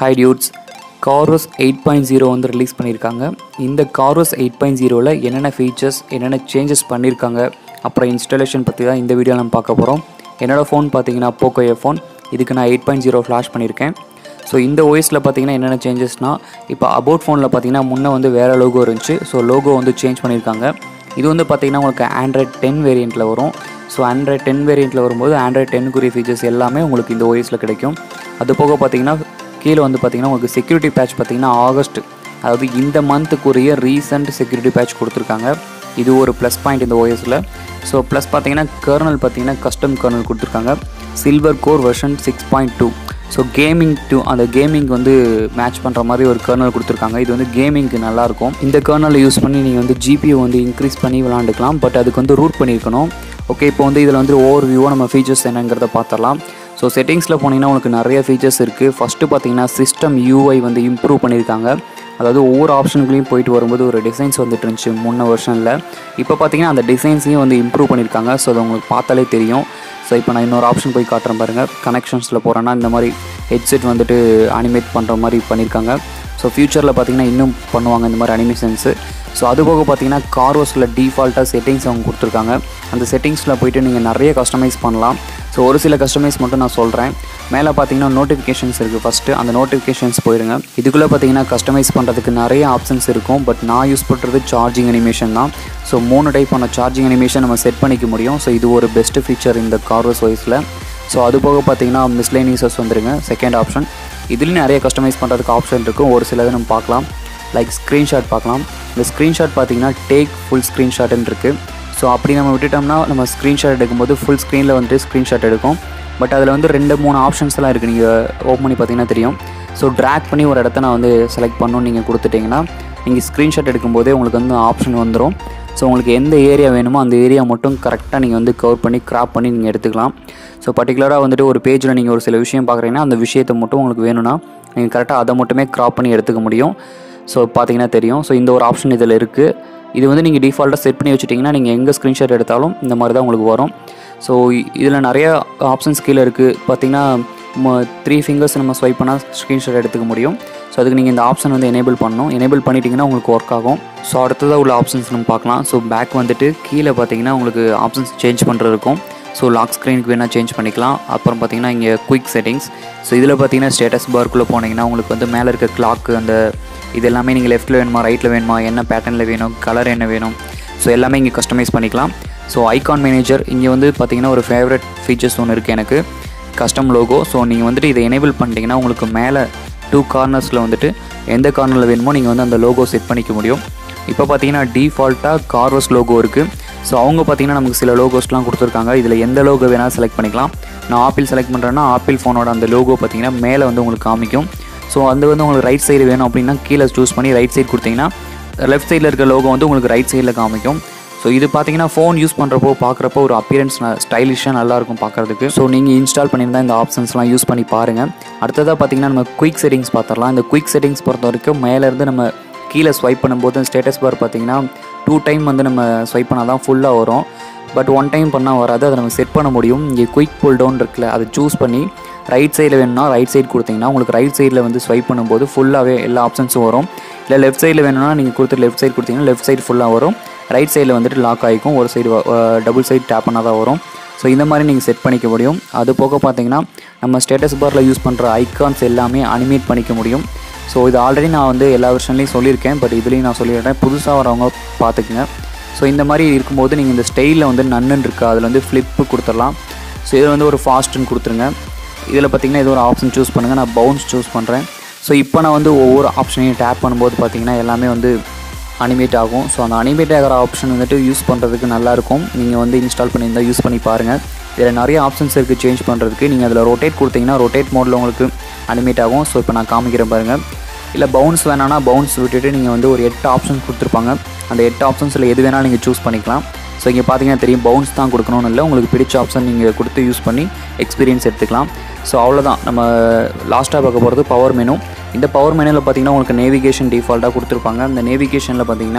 high dudes Corvus eight point zero வந்து release பண்ணியிருக்காங்க இந்த கார்வஸ் எயிட் பாயிண்ட் ஜீரோவில் என்னென்ன ஃபீச்சர்ஸ் என்னென்ன சேஞ்சஸ் பண்ணியிருக்காங்க அப்புறம் இன்ஸ்டாலேஷன் பற்றி தான் இந்த வீடியோ நம்ம பார்க்க போகிறோம் என்னோடய ஃபோன் பார்த்தீங்கன்னா போக்கோ எஃப் ஃபோன் இதுக்கு நான் எயிட் பாயிண்ட் ஜீரோ ஃப்ளாஷ் பண்ணியிருக்கேன் ஸோ இந்த ஓஎஸில் பார்த்தீங்கன்னா என்னென்ன சேஞ்சஸ்னால் இப்போ அபவுட் ஃபோனில் பார்த்தீங்கன்னா முன்னே வந்து வேறு லோகோ இருந்துச்சு ஸோ லோகோ வந்து சேஞ்ச் பண்ணியிருக்காங்க இது வந்து பார்த்தீங்கன்னா உங்களுக்கு ஆண்ட்ராய்ட் டென் வேரியண்ட்டில் வரும் ஸோ ஆண்ட்ராய்ட் டென் வேரியண்ட்டில் வரும்போது ஆண்ட்ராய்ட் டென்னுக்குரிய ஃபீச்சர்ஸ் எல்லாமே உங்களுக்கு இந்த ஓஎஸில் கிடைக்கும் அது போக பார்த்தீங்கன்னா கீழே வந்து பார்த்தீங்கன்னா உங்களுக்கு செக்யூரிட்டி பேட்ச் பார்த்தீங்கன்னா ஆகஸ்ட் அதாவது இந்த மந்த்துக்குரிய ரீசன்ட் செக்யூரிட்டி பேட்ச் கொடுத்துருக்காங்க இது ஒரு ப்ளஸ் பாயிண்ட் இந்த ஓஎஸில் ஸோ ப்ளஸ் பார்த்தீங்கன்னா கர்னல் பார்த்தீங்கன்னா கஸ்டம் கர்னல் கொடுத்துருக்காங்க silver core version six point two so gaming too அந்த கேமிங் வந்து மேட்ச் பண்ணுற மாதிரி ஒரு கர்னல் கொடுத்துருக்காங்க இது வந்து கேமிங்க்கு நல்லாயிருக்கும் இந்த கர்னலை யூஸ் பண்ணி நீங்கள் வந்து ஜிபியை வந்து இன்க்ரீஸ் பண்ணி விளாண்டுக்கலாம் பட் அதுக்கு வந்து ரூட் பண்ணியிருக்கணும் ஓகே இப்போ வந்து இதில் வந்து ஓவர் வியூவாக நம்ம ஃபீச்சர்ஸ் என்னங்கிறத பார்த்துடலாம் ஸோ செட்டிங்ஸில் போனீங்கன்னா உங்களுக்கு நிறைய ஃபீச்சர்ஸ் இருக்குது ஃபஸ்ட்டு பார்த்தீங்கன்னா சிஸ்டம் யூஐ வந்து இம்ப்ரூவ் பண்ணியிருக்காங்க அதாவது ஒவ்வொரு ஆப்ஷனுக்குள்ளேயும் போயிட்டு வரும்போது ஒரு டிசைன்ஸ் வந்துட்டு இருந்துச்சு முன்ன வருஷனில் இப்போ பார்த்தீங்கன்னா அந்த டிசைன்ஸையும் வந்து இம்ப்ரூவ் பண்ணியிருக்காங்க ஸோ அது உங்களுக்கு பார்த்தாலே தெரியும் ஸோ இப்போ நான் இன்னொரு ஆப்ஷன் போய் காட்டுறேன் பாருங்கள் கனெக்ஷன்ஸில் போகிறேன்னா இந்த மாதிரி ஹெட்செட் வந்துட்டு அனிமேட் பண்ணுற மாதிரி பண்ணியிருக்காங்க ஸோ ஃப்யூச்சரில் பார்த்தீங்கன்னா இன்னும் பண்ணுவாங்க இந்த மாதிரி அனிமேஷன்ஸு ஸோ அது போக பார்த்தீங்கன்னா கார்வோஸில் டிஃபால்ட்டாக செட்டிங்ஸ் அவங்க கொடுத்துருக்காங்க அந்த செட்டிங்ஸில் போயிட்டு நீங்கள் நிறைய கஸ்டமைஸ் பண்ணலாம் ஸோ ஒரு சில கஸ்டமைஸ் மட்டும் நான் சொல்கிறேன் மேலே பார்த்தீங்கன்னா நோட்டிஃபிகேஷன்ஸ் இருக்குது ஃபஸ்ட்டு அந்த நோட்டிஃபிகேஷன்ஸ் போயிடுங்க இதுக்குள்ளே பார்த்தீங்கன்னா கஸ்டமைஸ் பண்ணுறதுக்கு நிறைய ஆப்ஷன்ஸ் இருக்கும் பட் நான் யூஸ் பண்ணுறது சார்ஜிங் அனிமேஷன் தான் ஸோ மூணு டைப்பான சார்ஜிங் அனிமேஷன் நம்ம செட் பண்ணிக்க முடியும் ஸோ இது ஒரு பெஸ்ட்டு ஃபீச்சர் இந்த கார்வஸ் வாய்ஸில் ஸோ அது போக பார்த்தீங்கன்னா மிஸ்லேனியஸஸ் வந்துருங்க செகண்ட் ஆப்ஷன் இதுலேயும் நிறைய கஸ்டமைஸ் பண்ணுறதுக்கு ஆப்ஷன் இருக்கும் ஒரு சிலதை நம்ம பார்க்கலாம் லைக் ஸ்க்ரீன்ஷாட் பார்க்கலாம் இந்த ஸ்க்ரீன்ஷாட் பார்த்தீங்கன்னா டேக் ஃபுல் ஸ்க்ரீன்ஷாட்னு இருக்குது ஸோ அப்படி நம்ம விட்டுட்டோம்னா நம்ம ஸ்க்ரீன்ஷாட் எடுக்கும்போது ஃபுல் ஸ்க்ரீனில் வந்துட்டு ஸ்க்ரீன்ஷாட் எடுக்கும் பட் அதில் வந்து ரெண்டு மூணு ஆப்ஷன்ஸ்லாம் இருக்குது நீங்கள் ஓப்பன் பண்ணி பார்த்தீங்கன்னா தெரியும் ஸோ ட்ராக் பண்ணி ஒரு இடத்த நான் வந்து செலக்ட் பண்ணணும்னு நீங்கள் கொடுத்துட்டிங்கன்னா நீங்கள் ஸ்க்ரீன்ஷாட் எடுக்கும்போதே உங்களுக்கு வந்து ஆப்ஷன் வந்துடும் ஸோ உங்களுக்கு எந்த ஏரியா வேணுமோ அந்த ஏரியா மட்டும் கரெக்டாக நீங்கள் வந்து கவர் பண்ணி க்ராப் பண்ணி நீங்கள் எடுத்துக்கலாம் ஸோ பர்டிகுலராக வந்துட்டு ஒரு பேஜில் நீங்கள் ஒரு சில விஷயம் பார்க்குறீங்கன்னா அந்த விஷயத்தை மட்டும் உங்களுக்கு வேணும்னா நீங்கள் கரெக்டாக அதை மட்டுமே க்ராப் பண்ணி எடுத்துக்க முடியும் ஸோ பார்த்தீங்கன்னா தெரியும் ஸோ இந்த ஒரு ஆப்ஷன் இதில் இருக்குது இது வந்து நீங்கள் டிஃபால்ட்டாக செட் பண்ணி வச்சுட்டிங்கன்னா நீங்கள் எங்கே ஸ்க்ரீன்ஷாட் எடுத்தாலும் இந்த மாதிரி தான் உங்களுக்கு வரும் ஸோ இதில் நிறைய ஆப்ஷன்ஸ் கீழே இருக்குது பார்த்தீங்கன்னா த்ரீ ஃபிங்கர்ஸ் நம்ம ஸ்வைப் பண்ணால் ஸ்க்ரீன்ஷாட் எடுத்துக்க முடியும் ஸோ அதுக்கு நீங்கள் இந்த ஆப்ஷன் வந்து எனேபிள் பண்ணணும் எனேபிள் பண்ணிட்டீங்கன்னா உங்களுக்கு ஒர்க் ஆகும் ஸோ அடுத்ததாக உள்ள ஆப்ஷன்ஸ் நம்ம பார்க்கலாம் ஸோ பேக் வந்துட்டு கீழே பார்த்தீங்கன்னா உங்களுக்கு ஆப்ஷன்ஸ் சேஞ்ச் பண்ணுறது இருக்கும் ஸோ லாக் ஸ்க்ரீனுக்கு வேணால் சேஞ்ச் பண்ணிக்கலாம் அப்புறம் பார்த்தீங்கன்னா இங்கே குயிக் செட்டிங்ஸ் ஸோ இதில் பார்த்தீங்கன்னா ஸ்டேட்டஸ் பார்க்குள்ளே போனீங்கன்னா உங்களுக்கு வந்து மேலே இருக்க கிளாக்கு அந்த இது எல்லாமே நீங்கள் லெஃப்ட்டில் வேணுமா ரைட்டில் வேணுமா என்ன பேட்டர்னில் வேணும் கலர் என்ன வேணும் ஸோ எல்லாமே இங்கே கஸ்டமைஸ் பண்ணிக்கலாம் ஸோ ஐகான் மேனேஜர் இங்கே வந்து பார்த்தீங்கன்னா ஒரு ஃபேவரட் ஃபீச்சர்ஸ் ஒன்று இருக்குது எனக்கு கஸ்டம் லோகோ ஸோ நீங்கள் வந்துட்டு இதை எனேபிள் பண்ணிட்டீங்கன்னா உங்களுக்கு மேலே டூ கார்னர்ஸில் வந்துட்டு எந்த கார்னரில் வேணுமோ நீங்கள் வந்து அந்த லோகோ செட் பண்ணிக்க முடியும் இப்போ பார்த்தீங்கன்னா டிஃபால்ட்டாக கார்வஸ் லோகோ இருக்குது ஸோ அவங்க பார்த்தீங்கன்னா நமக்கு சில லோகோஸ்லாம் கொடுத்துருக்காங்க இதில் எந்த லோகோ வேணாலும் செலக்ட் பண்ணிக்கலாம் நான் ஆப்பிள் செலக்ட் பண்ணுறேன்னா ஆப்பிள் ஃபோனோட அந்த லோகோ பார்த்தீங்கன்னா மேலே வந்து உங்களுக்கு காமிக்கும் ஸோ அது வந்து உங்களுக்கு ரைட் சைடு வேணும் அப்படின்னா கீழே சூஸ் பண்ணி ரைட் சைடு கொடுத்தீங்கன்னா லெஃப்ட் சைடில் இருக்க லோகோ வந்து உங்களுக்கு ரைட் சைடில் காமிக்கும் ஸோ இது பார்த்தீங்கன்னா ஃபோன் யூஸ் பண்ணுறப்போ பார்க்குறப்போ ஒரு அப்பியரன்ஸ் ஸ்டைலிஷாக நல்லாயிருக்கும் பார்க்குறதுக்கு ஸோ நீங்கள் இன்ஸ்டால் பண்ணியிருந்தால் இந்த ஆப்ஷன்ஸ்லாம் யூஸ் பண்ணி பாருங்கள் அடுத்ததாக பார்த்தீங்கன்னா நம்ம குயிக் செட்டிங்ஸ் பார்த்துடலாம் இந்த குயிக் செட்டிங்ஸ் பொறுத்த வரைக்கும் மேலேருந்து நம்ம கீழே ஸ்வைப் பண்ணும்போது ஸ்டேட்டஸ் பார் பார்த்தீங்கன்னா டூ டைம் வந்து நம்ம ஸ்வைப் பண்ணால் தான் ஃபுல்லாக வரும் பட் ஒன் டைம் பண்ணால் வராது அதை நம்ம செட் பண்ண முடியும் இங்கே குயிக் புல் டவுன் இருக்குல்ல அதை சூஸ் பண்ணி ரைட் சைடில் வேணும்னா ரைட் சைடு கொடுத்தீங்கன்னா உங்களுக்கு ரைட் சைடில் வந்து ஸ்வைப் பண்ணும்போது ஃபுல்லாகவே எல்லா ஆப்ஷன்ஸும் வரும் இல்லை லெஃப்ட் சைடில் வேணும்னா நீங்கள் கொடுத்துட்டு லெஃப்ட் சைடு கொடுத்தீங்கன்னா லெஃப்ட் சைடு ஃபுல்லாக வரும் ரைட் சைடில் வந்துட்டு லாக் ஆகிக்கும் ஒரு சைடு டபுள் சைடு டேப் பண்ணால் தான் வரும் ஸோ இந்த மாதிரி நீங்கள் செட் பண்ணிக்க முடியும் அது போக பார்த்தீங்கன்னா நம்ம ஸ்டேட்டஸ் பாரில் யூஸ் பண்ணுற ஐக்கான்ஸ் எல்லாமே அனிமேட் பண்ணிக்க முடியும் ஸோ இது ஆல்ரெடி நான் வந்து எல்லா வருஷன்லேயும் சொல்லியிருக்கேன் பட் இதுலேயும் நான் சொல்லிடுறேன் புதுசாக வரவங்க பார்த்துக்குங்க ஸோ இந்த மாதிரி இருக்கும்போது நீங்கள் இந்த ஸ்டைலில் வந்து நன்னுன்னு இருக்கா அதில் வந்து ஃப்ளிப்பு கொடுத்துடலாம் ஸோ இதில் வந்து ஒரு ஃபாஸ்ட்டுன்னு கொடுத்துருங்க இதில் பார்த்தீங்கன்னா இது ஒரு ஆப்ஷன் சூஸ் பண்ணுங்கள் நான் பவுன்ஸ் சூஸ் பண்ணுறேன் ஸோ இப்போ நான் வந்து ஒவ்வொரு ஆப்ஷனையும் டேப் பண்ணும்போது பார்த்தீங்கன்னா எல்லாமே வந்து அனிமேட் ஆகும் ஸோ அந்த அனிமேட் ஆகிற ஆப்ஷன் வந்துட்டு யூஸ் பண்ணுறதுக்கு நல்லாயிருக்கும் நீங்கள் வந்து இன்ஸ்டால் பண்ணியிருந்தால் யூஸ் பண்ணி பாருங்கள் இதில் நிறைய ஆப்ஷன்ஸ் இருக்குது சேஞ்ச் பண்ணுறதுக்கு நீங்கள் அதில் ரொட்டேட் கொடுத்தீங்கன்னா ரொட்டேட் மோடில் உங்களுக்கு அனிமேட் ஆகும் ஸோ இப்போ நான் காமிக்கிறேன் பாருங்கள் இல்லை பவுன்ஸ் வேணான்னா பவுன்ஸ் விட்டுட்டு நீங்கள் வந்து ஒரு எட்டு ஆப்ஷன்ஸ் கொடுத்துருப்பாங்க அந்த எட்டு ஆப்ஷன்ஸில் எது வேணாலும் நீங்கள் சூஸ் பண்ணிக்கலாம் ஸோ இங்கே பார்த்தீங்கன்னா தெரியும் பவுன்ஸ் தான் கொடுக்கணும்னு இல்லை உங்களுக்கு பிடிச்ச ஆப்ஷன் நீங்கள் கொடுத்து யூஸ் பண்ணி எக்ஸ்பீரியன்ஸ் எடுத்துக்கலாம் ஸோ அவ்வளோதான் நம்ம லாஸ்ட்டாக பார்க்க போகிறது பவர் மெனு இந்த பவர் மெனுவில் பார்த்தீங்கன்னா உங்களுக்கு நேவிகேஷன் டிஃபால்ட்டாக கொடுத்துருப்பாங்க அந்த நேவிகேஷனில் பார்த்தீங்கன்னா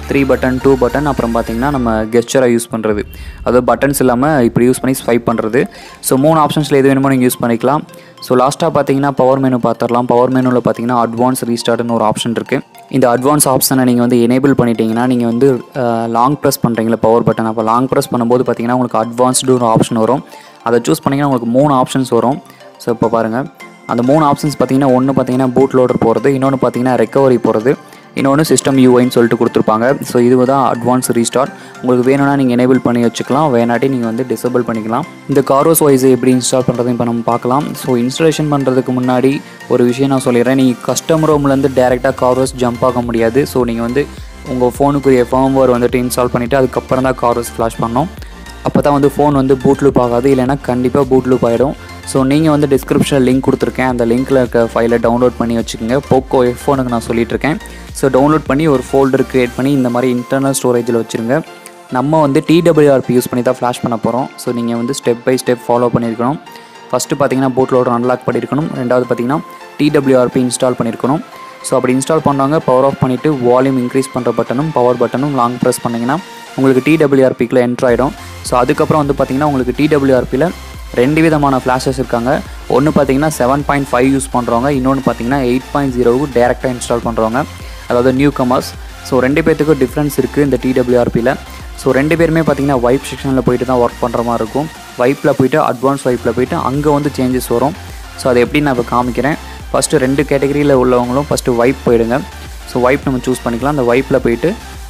த்ரீ பட்டன் டூ பட்டன் அப்புறம் பார்த்தீங்கன்னா நம்ம கெஸ்டராக யூஸ் பண்ணுறது அதாவது பட்டன்ஸ் இல்லாமல் இப்படி யூஸ் பண்ணி ஸ்வைப் பண்ணுறது ஸோ மூணு ஆப்ஷன்ஸில் எது வேணுமோ நீங்கள் யூஸ் பண்ணிக்கலாம் ஸோ லாஸ்ட்டாக பார்த்தீங்கன்னா பவர் மெனு பார்த்துடலாம் பவர் மெனுவில் பார்த்தீங்கன்னா அட்வான்ஸ் ரீஸ்டார்ட்னு ஒரு ஆப்ஷன் இருக்குது இந்த அட்வான்ஸ் ஆப்ஷனை நீங்கள் வந்து எனேபிள் பண்ணிட்டீங்கன்னா நீங்கள் வந்து லாங் ப்ரெஸ் பண்ணுறீங்களா பவர் பட்டன் அப்போ லாங் ப்ரெஸ் பண்ணும்போது பார்த்தீங்கன்னா உங்களுக்கு அட்வான்ஸ்டு ஒரு ஆப்ஷன் வரும் அதை சூஸ் பண்ணிங்கன்னா உங்களுக்கு மூணு ஆப்ஷன்ஸ் வரும் ஸோ இப்போ பாருங்கள் அந்த மூணு ஆப்ஷன்ஸ் பார்த்தீங்கன்னா ஒன்று பார்த்தீங்கன்னா பூட் லோடர் போகிறது இன்னொன்று பார்த்தீங்கன்னா ரெக்கவரி போகிறது இன்னொன்று சிஸ்டம் யூஐன்னு சொல்லிட்டு கொடுத்துருப்பாங்க ஸோ இது தான் அட்வான்ஸ் ரீஸ்டார்ட் உங்களுக்கு வேணும்னா நீங்கள் எனேபிள் பண்ணி வச்சுக்கலாம் வேணாட்டி நீங்கள் வந்து டிசேபிள் பண்ணிக்கலாம் இந்த காரோஸ் வைஸை எப்படி இன்ஸ்டால் பண்ணுறது இப்போ நம்ம பார்க்கலாம் ஸோ இன்ஸ்டாலேஷன் பண்ணுறதுக்கு முன்னாடி ஒரு விஷயம் நான் சொல்லிடுறேன் நீங்கள் கஸ்டமர் ரூம்லேருந்து டேரெக்டாக காரோஸ் ஜம்ப் ஆக முடியாது ஸோ நீங்கள் வந்து உங்கள் ஃபோனுக்குரிய ஃபர்ம்வேர் வந்துட்டு இன்ஸ்டால் பண்ணிவிட்டு அதுக்கப்புறம் தான் காரோஸ் ஃப்ளாஷ் பண்ணோம் அப்போ தான் வந்து ஃபோன் வந்து பூட் லூப் ஆகாது இல்லைனா கண்டிப்பாக பூட் லூப் ஆகிடும் ஸோ நீங்கள் வந்து டிஸ்கிரிப்ஷனில் லிங்க் கொடுத்துருக்கேன் அந்த லிங்க்கில் இருக்க ஃபைலை டவுன்லோட் பண்ணி வச்சுக்கோங்க போக்கோ எஃப் ஃபோனுக்கு நான் சொல்லிட்டுருக்கேன் ஸோ டவுன்லோட் பண்ணி ஒரு ஃபோல்டர் க்ரியேட் பண்ணி இந்த மாதிரி இன்டர்னல் ஸ்டோரேஜில் வச்சுருங்க நம்ம வந்து டிடபிள்யூஆர்பி யூஸ் பண்ணி தான் ஃப்ளாஷ் பண்ண போகிறோம் ஸோ நீங்கள் வந்து ஸ்டெப் பை ஸ்டெப் ஃபாலோ பண்ணியிருக்கணும் ஃபஸ்ட்டு பார்த்தீங்கன்னா பூட் லோடர் அன்லாக் பண்ணியிருக்கணும் ரெண்டாவது பார்த்தீங்கன்னா டிடபிள்யூஆர்பி இன்ஸ்டால் பண்ணியிருக்கணும் ஸோ அப்படி இன்ஸ்டால் பண்ணுறாங்க பவர் ஆஃப் பண்ணிவிட்டு வால்யூம் இன்க்ரீஸ் பண்ணுற பட்டனும் பவர் பட்டனும் லாங் ப்ரெஸ் பண்ணிங்கன்னா உங்களுக்கு டிடபிள்யூஆர்பிக்குள்ளே என்ட்ரு ஆகிடும் ஸோ அதுக்கப்புறம் வந்து பார்த்திங்கன்னா உங்களுக்கு டிடபிள்யூஆர்பியில் ரெண்டு விதமான ஃப்ளாஷஸ் இருக்காங்க ஒன்று பார்த்தீங்கன்னா செவன் பாயிண்ட் ஃபைவ் யூஸ் பண்ணுறவங்க இன்னொன்று பார்த்தீங்கன்னா எயிட் பாயிண்ட் ஜீரோவுக்கு டேரெக்டாக இன்ஸ்டால் பண்ணுறவங்க அதாவது நியூ கமர்ஸ் ஸோ ரெண்டு பேர்த்துக்கும் டிஃப்ரென்ஸ் இருக்குது இந்த டிடபிள்யூஆர்பியில் ஸோ ரெண்டு பேருமே பார்த்தீங்கன்னா வைப் செக்ஷனில் போயிட்டு தான் ஒர்க் பண்ணுற மாதிரி இருக்கும் வைப்பில் போயிட்டு அட்வான்ஸ் வைப்பில் போயிட்டு அங்கே வந்து சேஞ்சஸ் வரும் ஸோ அதை எப்படி நான் இப்போ காமிக்கிறேன் ஃபஸ்ட்டு ரெண்டு கேட்டகரியில் உள்ளவங்களும் ஃபஸ்ட்டு வைப் போயிடுங்க ஸோ வைப் நம்ம சூஸ் பண்ணிக்கலாம் அந்த வைப்பில் போயிட்டு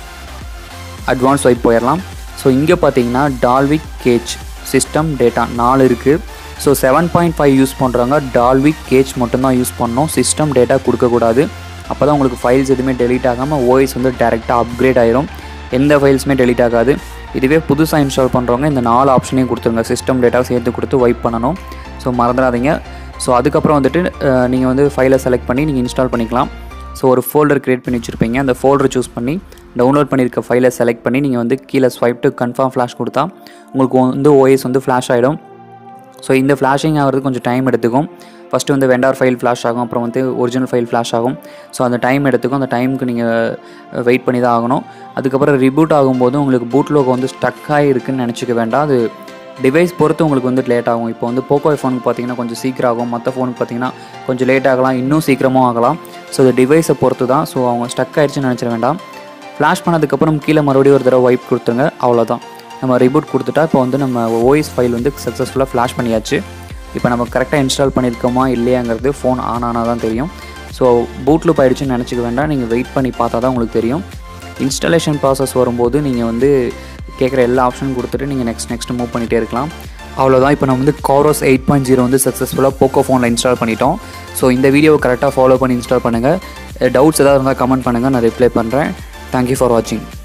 அட்வான்ஸ் வைப் போயிடலாம் ஸோ இங்கே பார்த்தீங்கன்னா டால்விக் கேச் சிஸ்டம் டேட்டா நாலு இருக்குது so seven point five use பண்ணுறவங்க டால்விக் கேச் மட்டும்தான் யூஸ் பண்ணணும் சிஸ்டம் டேட்டா கொடுக்கக்கூடாது அப்போ தான் உங்களுக்கு ஃபைல்ஸ் எதுவுமே டெலீட் ஆகாமல் ஓஎஸ் வந்து டேரெக்டாக அப்கிரேட் ஆயிரும் எந்த ஃபைல்ஸுமே டெலீட் ஆகாது இதுவே புதுசாக இன்ஸ்டால் பண்ணுறவங்க இந்த நாலு ஆப்ஷனையும் கொடுத்துருங்க சிஸ்டம் டேட்டா சேர்த்து கொடுத்து வைப் பண்ணணும் ஸோ மறந்துடாதீங்க ஸோ அதுக்கப்புறம் வந்துட்டு நீங்கள் வந்து ஃபைலை செலக்ட் பண்ணி நீங்கள் இன்ஸ்டால் பண்ணிக்கலாம் ஸோ ஒரு ஃபோல்டர் க்ரியேட் பண்ணி வச்சுருப்பீங்க அந்த ஃபோல்டர் சூஸ் பண்ணி டவுன்லோட் பண்ணியிருக்க ஃபைலை செலக்ட் பண்ணி நீங்கள் வந்து கீழே ஸ்வைப் டு கன்ஃபார்ம் ஃப்ளாஷ் கொடுத்தா உங்களுக்கு வந்து ஓஎஸ் வந்து ஃப்ளாஷ் ஆகிடும் ஸோ இந்த ஃப்ளாஷிங் ஆகிறதுக்கு கொஞ்சம் டைம் எடுத்துக்கும் ஃபஸ்ட்டு வந்து வெண்டார் ஃபைல் ஃப்ளாஷ் ஆகும் அப்புறம் வந்து ஒரிஜினல் ஃபைல் ஃப்ளாஷ் ஆகும் ஸோ அந்த டைம் எடுத்துக்கும் அந்த டைமுக்கு நீங்கள் வெயிட் பண்ணி தான் ஆகணும் அதுக்கப்புறம் ரிபூட் ஆகும்போது உங்களுக்கு பூட் லோகோ வந்து ஸ்டக் ஆகிருக்குன்னு நினச்சிக்க வேண்டாம் அது டிவைஸ் பொறுத்து உங்களுக்கு வந்து லேட் ஆகும் இப்போ வந்து போக்கோ ஃபோனுக்கு பார்த்தீங்கன்னா கொஞ்சம் சீக்கிரம் ஆகும் மற்ற ஃபோனுக்கு பார்த்தீங்கன்னா கொஞ்சம் லேட் ஆகலாம் இன்னும் சீக்கிரமும் ஆகலாம் ஸோ அது டிவைஸை பொறுத்து தான் ஸோ அவங்க ஸ்டக் ஆயிடுச்சுன்னு நினச்சிட வேண்டாம் ஃப்ளாஷ் பண்ணதுக்கப்புறம் கீழே மறுபடியும் ஒரு தடவை வைப் கொடுத்துருங்க அவ்வளோதான் நம்ம ரிபூட் கொடுத்துட்டா இப்போ வந்து நம்ம ஓஎஸ் ஃபைல் வந்து சக்ஸஸ்ஃபுல்லாக ஃப்ளாஷ் பண்ணியாச்சு இப்போ நம்ம கரெக்டாக இன்ஸ்டால் பண்ணியிருக்கோமா இல்லையாங்கிறது ஃபோன் ஆன் ஆனால் தான் தெரியும் ஸோ பூட் லூப் ஆகிடுச்சுன்னு நினச்சிக்க வேண்டாம் நீங்கள் வெயிட் பண்ணி பார்த்தா தான் உங்களுக்கு தெரியும் இன்ஸ்டாலேஷன் ப்ராசஸ் வரும்போது நீங்கள் வந்து கேட்குற எல்லா ஆப்ஷனும் கொடுத்துட்டு நீங்கள் நெக்ஸ்ட் நெக்ஸ்ட் மூவ் பண்ணிகிட்டே இருக்கலாம் அவ்வளோதான் இப்போ நம்ம வந்து காரோஸ் எயிட் பாயிண்ட் ஜீரோ வந்து சக்ஸஸ்ஃபுல்லாக போக்கோ ஃபோனில் இன்ஸ்டால் பண்ணிட்டோம் ஸோ இந்த வீடியோவை கரெக்டாக ஃபாலோ பண்ணி இன்ஸ்டால் பண்ணுங்கள் டவுட்ஸ் ஏதாவது இருந்தால் கமெண்ட் பண்ணுங்கள் நான் ரிப்ளை பண்ணுறேன் தேங்க்யூ ஃபார் வாட்சிங்